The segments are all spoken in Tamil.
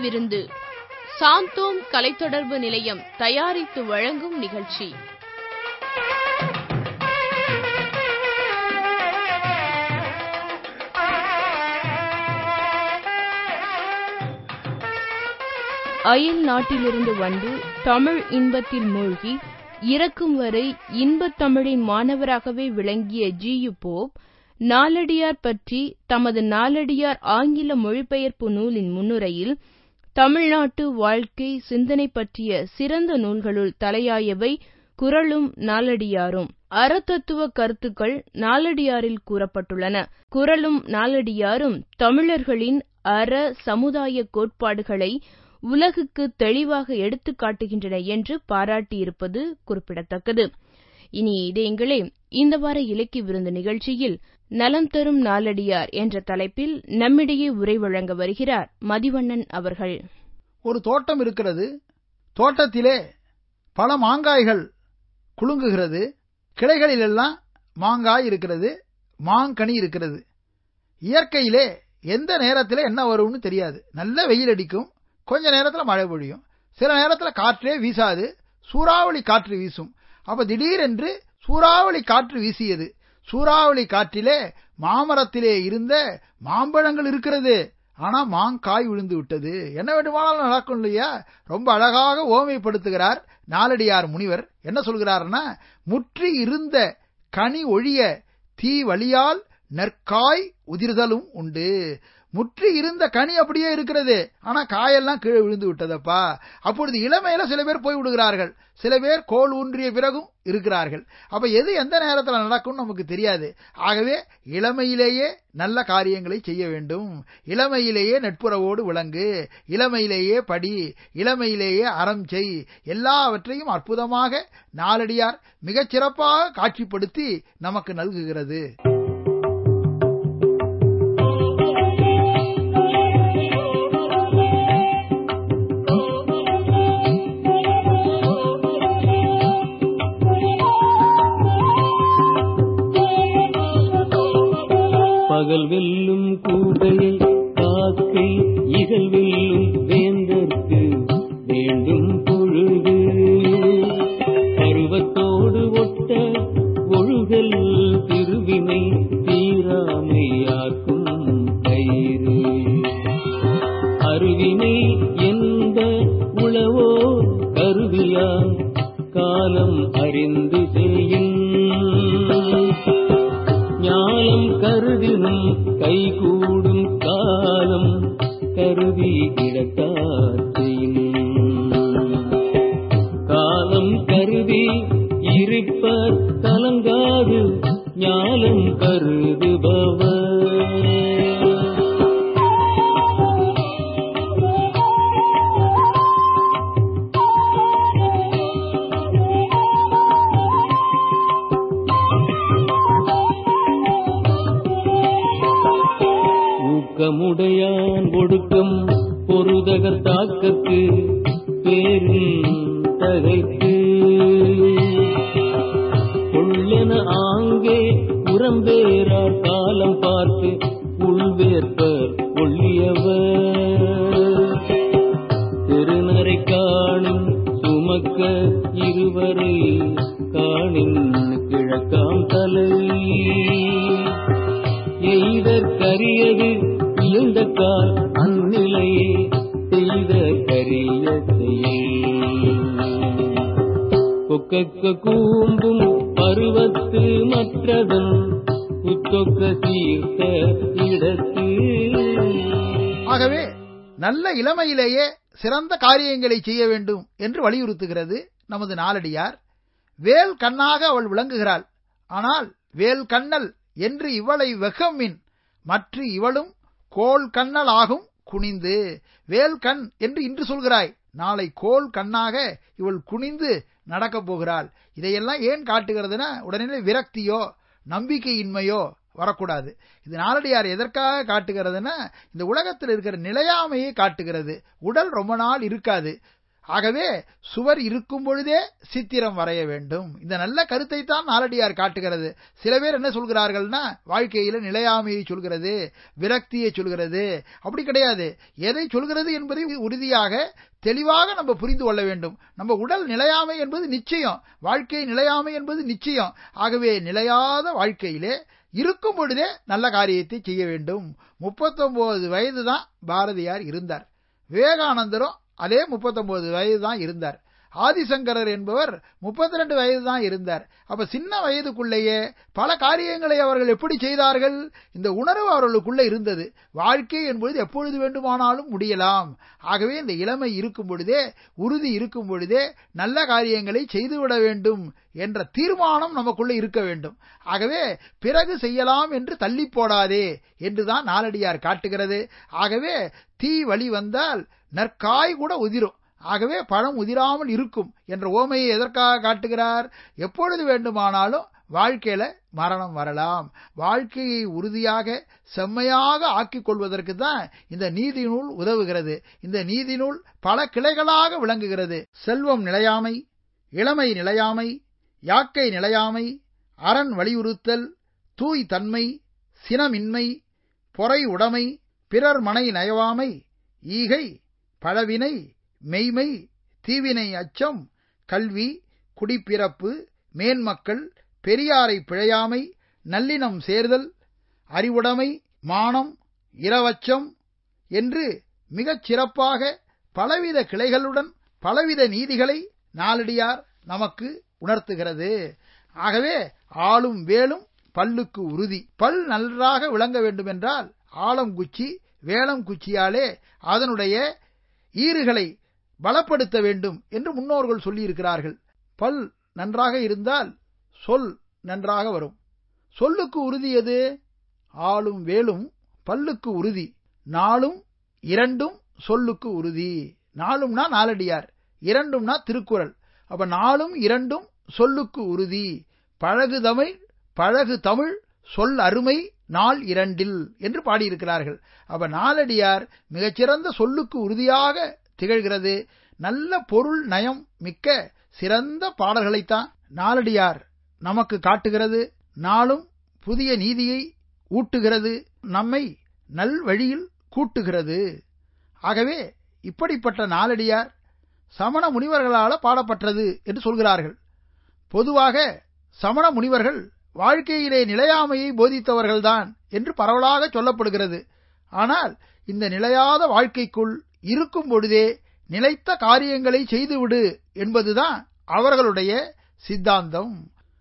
விருந்து சாந்தோம் கலைத்தொடர்பு நிலையம் தயாரித்து வழங்கும் நிகழ்ச்சி அயல் நாட்டிலிருந்து வந்து தமிழ் இன்பத்தில் மூழ்கி இறக்கும் வரை இன்பத் தமிழின் மாணவராகவே விளங்கிய ஜி யு போப் நாலடியார் பற்றி தமது நாலடியார் ஆங்கில மொழிபெயர்ப்பு நூலின் முன்னுரையில் தமிழ்நாட்டு வாழ்க்கை சிந்தனை பற்றிய சிறந்த நூல்களுள் தலையாயவை குறளும் நாலடியாரும் அறத்தத்துவ கருத்துக்கள் நாலடியாரில் கூறப்பட்டுள்ளன குறளும் நாலடியாரும் தமிழர்களின் அற சமுதாய கோட்பாடுகளை உலகுக்கு தெளிவாக எடுத்துக் காட்டுகின்றன என்று பாராட்டியிருப்பது குறிப்பிடத்தக்கது இனி இதயங்களே இந்த வார இலக்கிய விருந்து நிகழ்ச்சியில் நலம் தரும் நாலடியார் என்ற தலைப்பில் நம்மிடையே உரை வழங்க வருகிறார் மதிவண்ணன் அவர்கள் ஒரு தோட்டம் இருக்கிறது தோட்டத்திலே பல மாங்காய்கள் குலுங்குகிறது கிளைகளிலெல்லாம் மாங்காய் இருக்கிறது மாங்கனி இருக்கிறது இயற்கையிலே எந்த நேரத்தில் என்ன வரும்னு தெரியாது நல்ல வெயில் அடிக்கும் கொஞ்ச நேரத்தில் மழை பொழியும் சில நேரத்தில் காற்றே வீசாது சூறாவளி காற்று வீசும் அப்ப திடீரென்று சூறாவளி காற்று வீசியது சூறாவளி காற்றிலே மாமரத்திலே இருந்த மாம்பழங்கள் இருக்கிறது ஆனா மாங்காய் விழுந்து விட்டது என்ன வேண்டுமானாலும் நடக்கும் இல்லையா ரொம்ப அழகாக ஓமைப்படுத்துகிறார் நாலடியார் முனிவர் என்ன சொல்கிறார்னா முற்றி இருந்த கனி ஒழிய தீ வழியால் நற்காய் உதிர்தலும் உண்டு முற்றி இருந்த கனி அப்படியே இருக்கிறது ஆனா காயெல்லாம் கீழே விழுந்து விட்டதப்பா அப்பொழுது இளமையில சில பேர் போய் விடுகிறார்கள் சில பேர் கோல் ஊன்றிய பிறகும் இருக்கிறார்கள் அப்ப எது எந்த நேரத்தில் நடக்கும் நமக்கு தெரியாது ஆகவே இளமையிலேயே நல்ல காரியங்களை செய்ய வேண்டும் இளமையிலேயே நட்புறவோடு விளங்கு இளமையிலேயே படி இளமையிலேயே அறம் செய் எல்லாவற்றையும் அற்புதமாக நாலடியார் மிகச் சிறப்பாக காட்சிப்படுத்தி நமக்கு நல்குகிறது பகல் வெல்லும் கூகையை காக்கை இகல் வெல்லும் வேந்தற்கு வேண்டும் பொழுது பருவத்தோடு ஒட்ட ஒழுகல் திருவினை தீராமையாக்கும் கயிறு அருவினை எந்த உளவோ கருவியா காலம் அறிந்து செய்யும் ஞானம் கருதினும் கைகூடும் காலம் கருதி இடத்தாத்தையும் காலம் கருதி இருப்பர் கலங்காது ஞானம் கருதுபவர் ஊக்கமுடையான் ஒடுக்கம் பொருதகர் தாக்கத்து பேரும் தகைக்கு கொள்ளென ஆங்கே உரம்பேரார் காலம் பார்த்து உள்வேற்பர் ஒள்ளியவர் திருநரை காணும் சுமக்க இருவரை காணின் கிழக்காம் தலை எய்தற் கரியது இயந்த கால் அந்நிலையே செய்த கரிய கொக்கக்க கூம்பும் பருவத்து மற்றதன் புத்தொக்க சீர்த்த இடத்து ஆகவே நல்ல இளமையிலேயே சிறந்த காரியங்களை செய்ய வேண்டும் என்று வலியுறுத்துகிறது நமது நாலடியார் வேல் கண்ணாக அவள் விளங்குகிறாள் ஆனால் வேல் கண்ணல் என்று இவளை வெகமின் மற்ற இவளும் கோல் கண்ணல் ஆகும் குனிந்து வேல் கண் என்று இன்று சொல்கிறாய் நாளை கோல் கண்ணாக இவள் குனிந்து நடக்கப் போகிறாள் இதையெல்லாம் ஏன் காட்டுகிறதுனா உடனே விரக்தியோ நம்பிக்கையின்மையோ வரக்கூடாது இது நாலடியார் எதற்காக காட்டுகிறதுனா இந்த உலகத்தில் இருக்கிற நிலையாமையை காட்டுகிறது உடல் ரொம்ப நாள் இருக்காது ஆகவே சுவர் இருக்கும் பொழுதே சித்திரம் வரைய வேண்டும் இந்த நல்ல கருத்தை தான் நாலடியார் காட்டுகிறது சில பேர் என்ன சொல்கிறார்கள்னா வாழ்க்கையில நிலையாமையை சொல்கிறது விரக்தியை சொல்கிறது அப்படி கிடையாது எதை சொல்கிறது என்பதை உறுதியாக தெளிவாக நம்ம புரிந்து கொள்ள வேண்டும் நம்ம உடல் நிலையாமை என்பது நிச்சயம் வாழ்க்கை நிலையாமை என்பது நிச்சயம் ஆகவே நிலையாத வாழ்க்கையிலே இருக்கும் பொழுதே நல்ல காரியத்தை செய்ய வேண்டும் முப்பத்தொன்பது வயது தான் பாரதியார் இருந்தார் விவேகானந்தரும் அதே முப்பத்தொன்பது வயது தான் இருந்தார் ஆதிசங்கரர் என்பவர் முப்பத்தி ரெண்டு வயது தான் இருந்தார் அப்ப சின்ன வயதுக்குள்ளேயே பல காரியங்களை அவர்கள் எப்படி செய்தார்கள் இந்த உணர்வு அவர்களுக்குள்ள இருந்தது வாழ்க்கை என்பது எப்பொழுது வேண்டுமானாலும் முடியலாம் ஆகவே இந்த இளமை இருக்கும் பொழுதே உறுதி இருக்கும் பொழுதே நல்ல காரியங்களை செய்துவிட வேண்டும் என்ற தீர்மானம் நமக்குள்ள இருக்க வேண்டும் ஆகவே பிறகு செய்யலாம் என்று தள்ளி போடாதே என்றுதான் நாலடியார் காட்டுகிறது ஆகவே தீ வழி வந்தால் நற்காய் கூட உதிரும் ஆகவே பழம் உதிராமல் இருக்கும் என்ற ஓமையை எதற்காக காட்டுகிறார் எப்பொழுது வேண்டுமானாலும் வாழ்க்கையில மரணம் வரலாம் வாழ்க்கையை உறுதியாக செம்மையாக ஆக்கிக் கொள்வதற்கு தான் இந்த நீதி நூல் உதவுகிறது இந்த நீதி நூல் பல கிளைகளாக விளங்குகிறது செல்வம் நிலையாமை இளமை நிலையாமை யாக்கை நிலையாமை அரண் வலியுறுத்தல் தூய் தன்மை சினமின்மை பொறை உடைமை பிறர் மனை நயவாமை ஈகை பழவினை மெய்மை தீவினை அச்சம் கல்வி குடிப்பிறப்பு மேன்மக்கள் பெரியாரை பிழையாமை நல்லினம் சேர்தல் அறிவுடைமை மானம் இரவச்சம் என்று மிகச் சிறப்பாக பலவித கிளைகளுடன் பலவித நீதிகளை நாலடியார் நமக்கு உணர்த்துகிறது ஆகவே ஆளும் வேலும் பல்லுக்கு உறுதி பல் நன்றாக விளங்க வேண்டுமென்றால் ஆழம் குச்சி வேளம் குச்சியாலே அதனுடைய ஈறுகளை பலப்படுத்த வேண்டும் என்று முன்னோர்கள் சொல்லியிருக்கிறார்கள் பல் நன்றாக இருந்தால் சொல் நன்றாக வரும் சொல்லுக்கு உறுதி எது ஆளும் வேலும் பல்லுக்கு உறுதி நாளும் இரண்டும் சொல்லுக்கு உறுதி நாளும்னா நாலடியார் இரண்டும்னா திருக்குறள் அப்ப நாளும் இரண்டும் சொல்லுக்கு உறுதி பழகு தமிழ் பழகு தமிழ் சொல் அருமை நாள் இரண்டில் என்று பாடியிருக்கிறார்கள் அப்ப நாலடியார் மிகச்சிறந்த சொல்லுக்கு உறுதியாக திகழ்கிறது நல்ல பொருள் நயம் மிக்க சிறந்த பாடல்களைத்தான் நாலடியார் நமக்கு காட்டுகிறது நாளும் புதிய நீதியை ஊட்டுகிறது நம்மை நல் வழியில் கூட்டுகிறது ஆகவே இப்படிப்பட்ட நாலடியார் சமண முனிவர்களால பாடப்பட்டது என்று சொல்கிறார்கள் பொதுவாக சமண முனிவர்கள் வாழ்க்கையிலே நிலையாமையை போதித்தவர்கள்தான் என்று பரவலாக சொல்லப்படுகிறது ஆனால் இந்த நிலையாத வாழ்க்கைக்குள் இருக்கும் பொழுதே நிலைத்த காரியங்களை செய்துவிடு என்பதுதான் அவர்களுடைய சித்தாந்தம்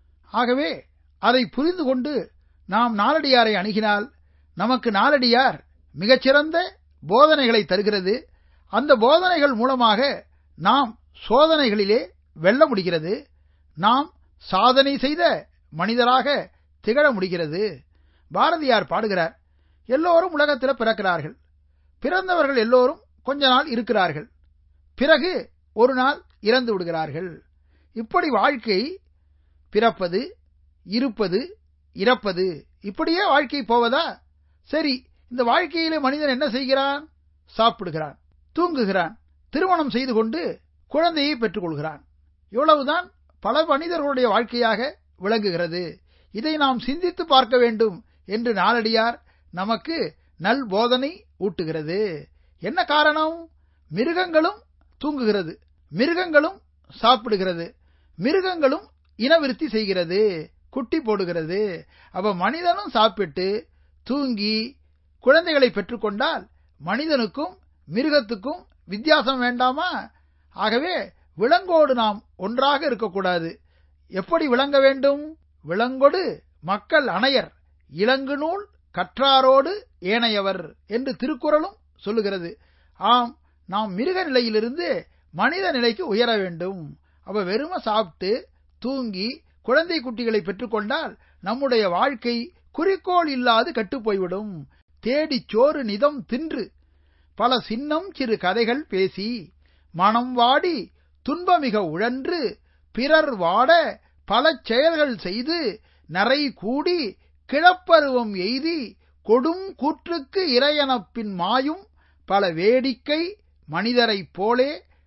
ஆகவே அதை புரிந்து கொண்டு நாம் நாலடியாரை அணுகினால் நமக்கு நாலடியார் மிகச்சிறந்த போதனைகளை தருகிறது அந்த போதனைகள் மூலமாக நாம் சோதனைகளிலே வெல்ல முடிகிறது நாம் சாதனை செய்த மனிதராக திகழ முடிகிறது பாரதியார் பாடுகிறார் எல்லோரும் உலகத்தில் பிறக்கிறார்கள் பிறந்தவர்கள் எல்லோரும் கொஞ்ச நாள் இருக்கிறார்கள் பிறகு ஒரு நாள் இறந்து விடுகிறார்கள் இப்படி வாழ்க்கை பிறப்பது இருப்பது இறப்பது இப்படியே வாழ்க்கை போவதா சரி இந்த வாழ்க்கையிலே மனிதன் என்ன செய்கிறான் சாப்பிடுகிறான் தூங்குகிறான் திருமணம் செய்து கொண்டு குழந்தையை பெற்றுக் கொள்கிறான் இவ்வளவுதான் பல மனிதர்களுடைய வாழ்க்கையாக விளங்குகிறது இதை நாம் சிந்தித்து பார்க்க வேண்டும் என்று நாளடியார் நமக்கு நல் போதனை ஊட்டுகிறது என்ன காரணம் மிருகங்களும் தூங்குகிறது மிருகங்களும் சாப்பிடுகிறது மிருகங்களும் இனவிருத்தி செய்கிறது குட்டி போடுகிறது அப்ப மனிதனும் சாப்பிட்டு தூங்கி குழந்தைகளை பெற்றுக்கொண்டால் மனிதனுக்கும் மிருகத்துக்கும் வித்தியாசம் வேண்டாமா ஆகவே விலங்கோடு நாம் ஒன்றாக இருக்கக்கூடாது எப்படி விளங்க வேண்டும் விலங்கொடு மக்கள் அணையர் இளங்கு நூல் கற்றாரோடு ஏனையவர் என்று திருக்குறளும் சொல்லுகிறது ஆம் நாம் மிருக நிலையிலிருந்து மனித நிலைக்கு உயர வேண்டும் அப்ப வெறும சாப்பிட்டு தூங்கி குழந்தை குட்டிகளை பெற்றுக்கொண்டால் நம்முடைய வாழ்க்கை குறிக்கோள் இல்லாது கெட்டுப் போய்விடும் தேடிச் சோறு நிதம் தின்று பல சின்னம் சிறு கதைகள் பேசி மனம் வாடி துன்பமிக உழன்று பிறர் வாட பல செயல்கள் செய்து நரை கூடி கிழப்பருவம் எய்தி கொடும் கூற்றுக்கு இறையனப்பின் மாயும் பல வேடிக்கை மனிதரைப் போலே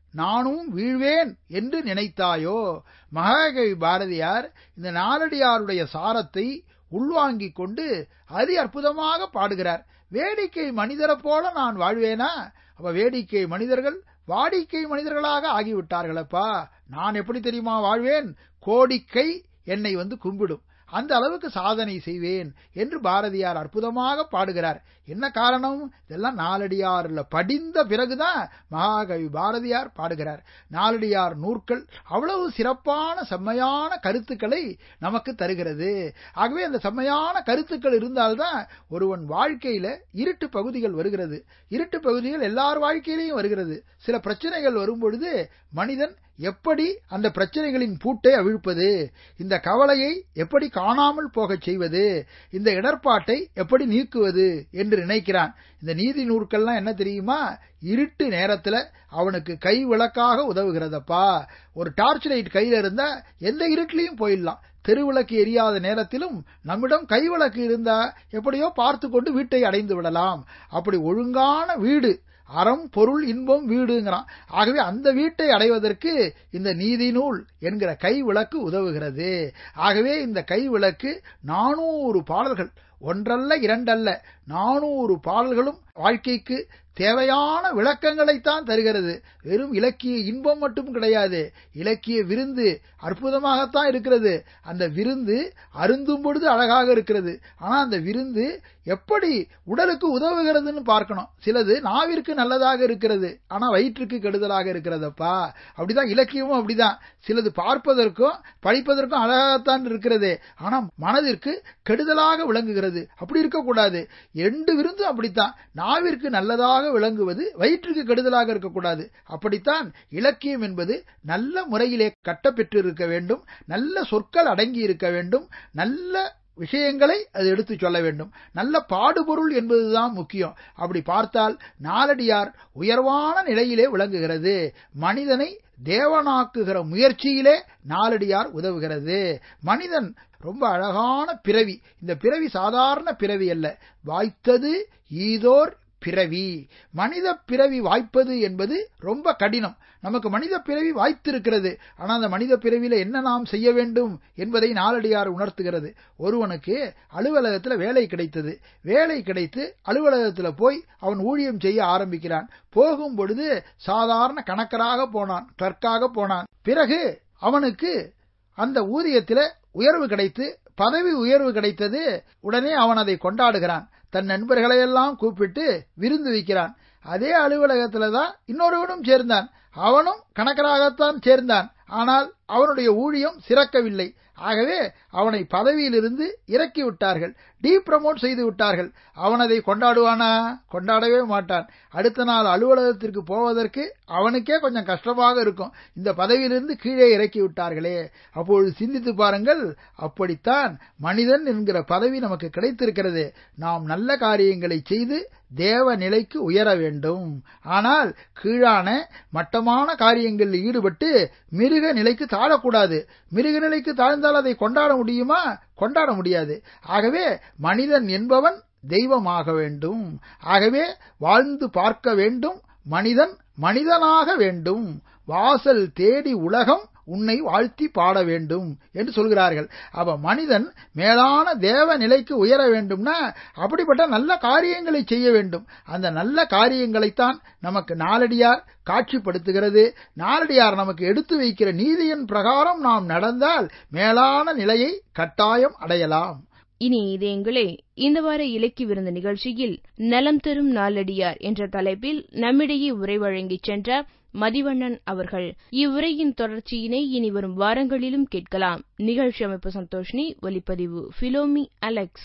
நானும் வீழ்வேன் என்று நினைத்தாயோ மகாகவி பாரதியார் இந்த நாலடியாருடைய சாரத்தை உள்வாங்கிக் கொண்டு அதி அற்புதமாக பாடுகிறார் வேடிக்கை மனிதரைப் போல நான் வாழ்வேனா அப்ப வேடிக்கை மனிதர்கள் வாடிக்கை மனிதர்களாக ஆகிவிட்டார்களப்பா நான் எப்படி தெரியுமா வாழ்வேன் கோடிக்கை என்னை வந்து கும்பிடும் அந்த அளவுக்கு சாதனை செய்வேன் என்று பாரதியார் அற்புதமாக பாடுகிறார் என்ன காரணம் இதெல்லாம் நாலடியார்ல படிந்த பிறகுதான் மகாகவி பாரதியார் பாடுகிறார் நாலடியார் நூற்கள் அவ்வளவு சிறப்பான செம்மையான கருத்துக்களை நமக்கு தருகிறது ஆகவே அந்த செம்மையான கருத்துக்கள் இருந்தால்தான் ஒருவன் வாழ்க்கையில இருட்டு பகுதிகள் வருகிறது இருட்டு பகுதிகள் எல்லார் வாழ்க்கையிலையும் வருகிறது சில பிரச்சனைகள் வரும்பொழுது மனிதன் எப்படி அந்த பிரச்சனைகளின் பூட்டை அவிழ்ப்பது இந்த கவலையை எப்படி காணாமல் போகச் செய்வது இந்த இடர்பாட்டை எப்படி நீக்குவது என்று நினைக்கிறான் இந்த நீதி நூற்கள்லாம் என்ன தெரியுமா இருட்டு நேரத்துல அவனுக்கு கை விளக்காக உதவுகிறதப்பா ஒரு டார்ச் லைட் கையில இருந்தா எந்த இருட்டிலையும் போயிடலாம் தெருவிளக்கு எரியாத நேரத்திலும் நம்மிடம் கைவிளக்கு இருந்தா எப்படியோ பார்த்து கொண்டு வீட்டை அடைந்து விடலாம் அப்படி ஒழுங்கான வீடு அறம் பொருள் இன்பம் வீடுங்கிறான் ஆகவே அந்த வீட்டை அடைவதற்கு இந்த நீதி நூல் என்கிற கை விளக்கு உதவுகிறது ஆகவே இந்த கை விளக்கு நானூறு பாடல்கள் ஒன்றல்ல இரண்டல்ல நானூறு பாடல்களும் வாழ்க்கைக்கு தேவையான விளக்கங்களைத்தான் தருகிறது வெறும் இலக்கிய இன்பம் மட்டும் கிடையாது இலக்கிய விருந்து அற்புதமாகத்தான் இருக்கிறது அந்த விருந்து அருந்தும் பொழுது அழகாக இருக்கிறது ஆனா அந்த விருந்து எப்படி உடலுக்கு உதவுகிறதுன்னு பார்க்கணும் சிலது நாவிற்கு நல்லதாக இருக்கிறது ஆனா வயிற்றுக்கு கெடுதலாக இருக்கிறதப்பா அப்படிதான் இலக்கியமும் அப்படிதான் சிலது பார்ப்பதற்கும் படிப்பதற்கும் அழகாகத்தான் இருக்கிறது ஆனா மனதிற்கு கெடுதலாக விளங்குகிறது அப்படி இருக்கக்கூடாது ரெண்டு விருந்தும் அப்படித்தான் நாவிற்கு நல்லதாக விளங்குவது வயிற்றுக்கு கெடுதலாக இருக்கக்கூடாது அப்படித்தான் இலக்கியம் என்பது நல்ல முறையிலே கட்டப்பெற்றிருக்க வேண்டும் நல்ல சொற்கள் அடங்கி இருக்க வேண்டும் நல்ல விஷயங்களை அது எடுத்து சொல்ல வேண்டும் நல்ல பாடுபொருள் என்பதுதான் முக்கியம் அப்படி பார்த்தால் நாலடியார் உயர்வான நிலையிலே விளங்குகிறது மனிதனை தேவனாக்குகிற முயற்சியிலே நாலடியார் உதவுகிறது மனிதன் ரொம்ப அழகான பிறவி இந்த பிறவி சாதாரண பிறவி அல்ல வாய்த்தது ஈதோர் பிறவி மனித பிறவி வாய்ப்பது என்பது ரொம்ப கடினம் நமக்கு மனித பிறவி வாய்த்திருக்கிறது ஆனால் அந்த மனித பிறவியில என்ன நாம் செய்ய வேண்டும் என்பதை நாலடியார் உணர்த்துகிறது ஒருவனுக்கு அலுவலகத்தில் வேலை கிடைத்தது வேலை கிடைத்து அலுவலகத்தில் போய் அவன் ஊழியம் செய்ய ஆரம்பிக்கிறான் போகும் பொழுது சாதாரண கணக்கராக போனான் கிளர்க்காக போனான் பிறகு அவனுக்கு அந்த ஊதியத்தில் உயர்வு கிடைத்து பதவி உயர்வு கிடைத்தது உடனே அவன் அதை கொண்டாடுகிறான் தன் நண்பர்களையெல்லாம் கூப்பிட்டு விருந்து வைக்கிறான் அதே அலுவலகத்துல தான் இன்னொருவனும் சேர்ந்தான் அவனும் கணக்கராகத்தான் சேர்ந்தான் ஆனால் அவனுடைய ஊழியம் சிறக்கவில்லை ஆகவே அவனை பதவியிலிருந்து இறக்கி விட்டார்கள் டீ ப்ரமோட் செய்து விட்டார்கள் அவன் அதை கொண்டாடுவானா கொண்டாடவே மாட்டான் அடுத்த நாள் அலுவலகத்திற்கு போவதற்கு அவனுக்கே கொஞ்சம் கஷ்டமாக இருக்கும் இந்த பதவியிலிருந்து கீழே இறக்கி விட்டார்களே அப்பொழுது சிந்தித்து பாருங்கள் அப்படித்தான் மனிதன் என்கிற பதவி நமக்கு கிடைத்திருக்கிறது நாம் நல்ல காரியங்களை செய்து தேவ நிலைக்கு உயர வேண்டும் ஆனால் கீழான மட்டமான காரியங்களில் ஈடுபட்டு மிருக நிலைக்கு தாழக்கூடாது மிருக நிலைக்கு தாழ்ந்தால் அதை கொண்டாட முடியுமா கொண்டாட முடியாது ஆகவே மனிதன் என்பவன் தெய்வமாக வேண்டும் ஆகவே வாழ்ந்து பார்க்க வேண்டும் மனிதன் மனிதனாக வேண்டும் வாசல் தேடி உலகம் உன்னை வாழ்த்தி பாட வேண்டும் என்று சொல்கிறார்கள் அப்ப மனிதன் மேலான தேவ நிலைக்கு உயர வேண்டும்னா அப்படிப்பட்ட நல்ல காரியங்களை செய்ய வேண்டும் அந்த நல்ல காரியங்களைத்தான் நமக்கு நாலடியார் காட்சிப்படுத்துகிறது நாலடியார் நமக்கு எடுத்து வைக்கிற நீதியின் பிரகாரம் நாம் நடந்தால் மேலான நிலையை கட்டாயம் அடையலாம் இனி இதயங்களே இந்த வார இலக்கிய விருந்த நிகழ்ச்சியில் நலம் தரும் நாளடியார் என்ற தலைப்பில் நம்மிடையே உரை வழங்கிச் சென்ற மதிவண்ணன் அவர்கள் இவ்வுரையின் தொடர்ச்சியினை இனி வரும் வாரங்களிலும் கேட்கலாம் நிகழ்ச்சி அமைப்பு சந்தோஷினி ஒலிப்பதிவு பிலோமி அலெக்ஸ்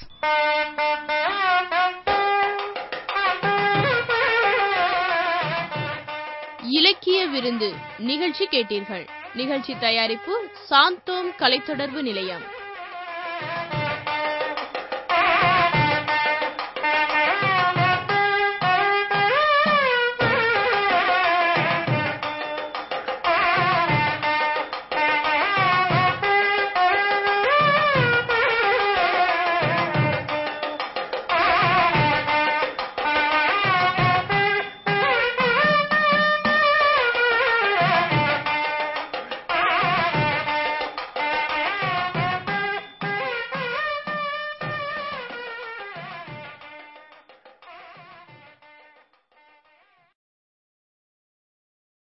இலக்கிய விருந்து நிகழ்ச்சி கேட்டீர்கள் நிகழ்ச்சி தயாரிப்பு சாந்தோம் கலைத்தொடர்பு நிலையம்